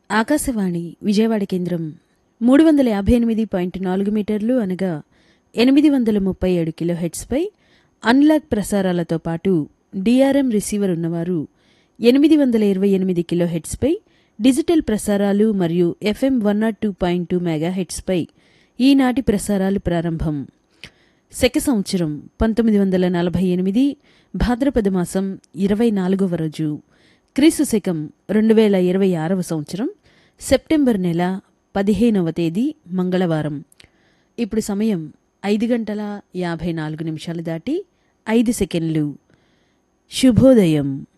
ఆకాశవాణి విజయవాడ కేంద్రం మూడు వందల యాభై ఎనిమిది పాయింట్ నాలుగు మీటర్లు అనగా ఎనిమిది వందల ముప్పై ఏడు కిలో హెడ్స్పై అన్లాక్ ప్రసారాలతో పాటు డిఆర్ఎం రిసీవర్ ఉన్నవారు ఎనిమిది వందల ఇరవై ఎనిమిది కిలో హెడ్స్పై డిజిటల్ ప్రసారాలు మరియు FM one naught two point two mega హెడ్స్పై ఈనాటి ప్రసారాలు ప్రారంభం శక సంవత్సరం పంతొమ్మిది వందల నలభై ఎనిమిది భాద్రపద మాసం ఇరవై నాలుగవ రోజు క్రీస్తు శకం రెండు వేల ఇరవై ఆరవ సంవత్సరం సెప్టెంబర్ నెల పదిహేనవ తేదీ మంగళవారం ఇప్పుడు సమయం ఐదు గంటల యాభై నాలుగు నిమిషాలు దాటి ఐదు సెకండ్లు శుభోదయం